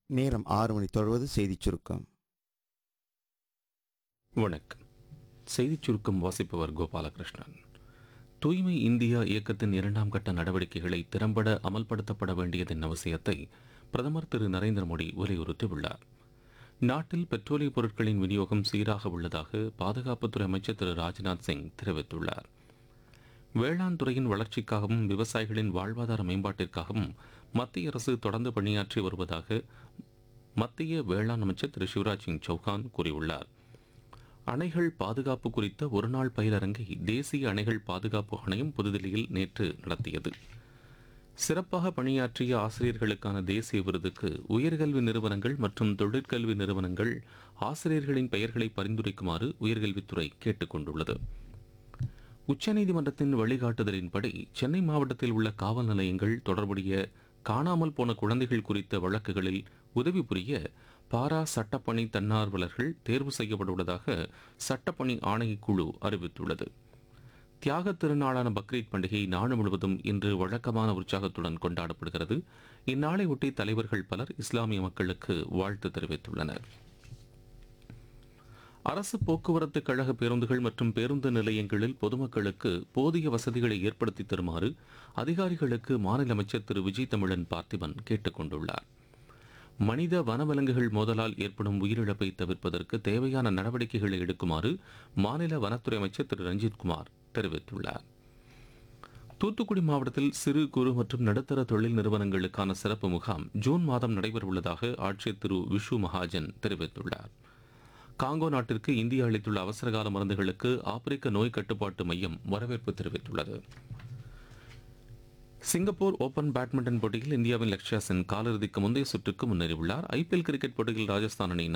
நேரம் ஆறு மணி தொடர்வது செய்திச் சுருக்கம் வணக்கம் செய்திச் சுருக்கம் வாசிப்பவர் கோபாலகிருஷ்ணன் தூய்மை இந்தியா இயக்கத்தின் இரண்டாம் கட்ட நடவடிக்கைகளை திறம்பட அமல்படுத்தப்பட வேண்டியதன் அவசியத்தை பிரதமர் திரு நரேந்திர மோடி வலியுறுத்தியுள்ளார் நாட்டில் பெட்ரோலிய பொருட்களின் விநியோகம் சீராக உள்ளதாக பாதுகாப்புத்துறை அமைச்சர் திரு ராஜ்நாத் சிங் தெரிவித்துள்ளார் வேளாண் துறையின் வளர்ச்சிக்காகவும் விவசாயிகளின் வாழ்வாதார மேம்பாட்டிற்காகவும் மத்திய அரசு தொடர்ந்து பணியாற்றி வருவதாக மத்திய வேளாண் அமைச்சர் திரு சிவராஜ் சிங் சௌகான் கூறியுள்ளார் அணைகள் பாதுகாப்பு குறித்த ஒருநாள் பயிலரங்கை தேசிய அணைகள் பாதுகாப்பு ஆணையம் புதுதில்லியில் நேற்று நடத்தியது சிறப்பாக பணியாற்றிய ஆசிரியர்களுக்கான தேசிய விருதுக்கு உயர்கல்வி நிறுவனங்கள் மற்றும் தொழிற்கல்வி நிறுவனங்கள் ஆசிரியர்களின் பெயர்களை பரிந்துரைக்குமாறு உயர்கல்வித்துறை கேட்டுக் கொண்டுள்ளது உச்சநீதிமன்றத்தின் வழிகாட்டுதலின்படி சென்னை மாவட்டத்தில் உள்ள காவல் நிலையங்கள் தொடர்புடைய காணாமல் போன குழந்தைகள் குறித்த வழக்குகளில் உதவி புரிய பாரா சட்டப்பணி தன்னார்வலர்கள் தேர்வு செய்யப்பட்டுள்ளதாக சட்டப்பணி ஆணையக்குழு அறிவித்துள்ளது தியாகத் திருநாளான பக்ரீத் பண்டிகை நாடு முழுவதும் இன்று வழக்கமான உற்சாகத்துடன் கொண்டாடப்படுகிறது இந்நாளை ஒட்டி தலைவர்கள் பலர் இஸ்லாமிய மக்களுக்கு வாழ்த்து தெரிவித்துள்ளனர் அரசு போக்குவரத்து கழக பேருந்துகள் மற்றும் பேருந்து நிலையங்களில் பொதுமக்களுக்கு போதிய வசதிகளை ஏற்படுத்தி தருமாறு அதிகாரிகளுக்கு மாநில அமைச்சர் திரு விஜய் தமிழன் பார்த்திபன் கேட்டுக் கொண்டுள்ளார் மனித வனவிலங்குகள் மோதலால் ஏற்படும் உயிரிழப்பை தவிர்ப்பதற்கு தேவையான நடவடிக்கைகளை எடுக்குமாறு மாநில வனத்துறை அமைச்சர் திரு ரஞ்சித் குமார் தெரிவித்துள்ளார் தூத்துக்குடி மாவட்டத்தில் சிறு குறு மற்றும் நடுத்தர தொழில் நிறுவனங்களுக்கான சிறப்பு முகாம் ஜூன் மாதம் நடைபெறவுள்ளதாக ஆட்சியர் திரு விஷு மகாஜன் தெரிவித்துள்ளார் காங்கோ நாட்டிற்கு இந்தியா அளித்துள்ள அவசரகால மருந்துகளுக்கு ஆப்பிரிக்க நோய் கட்டுப்பாட்டு மையம் வரவேற்பு தெரிவித்துள்ளது சிங்கப்பூர் ஓபன் பேட்மிண்டன் போட்டியில் இந்தியாவின் லக்ஷ்யா சென் காலிறுதிக்கு முந்தைய சுற்றுக்கு முன்னேறியுள்ளார் ஐபிஎல் கிரிக்கெட் போட்டியில் ராஜஸ்தான் அணி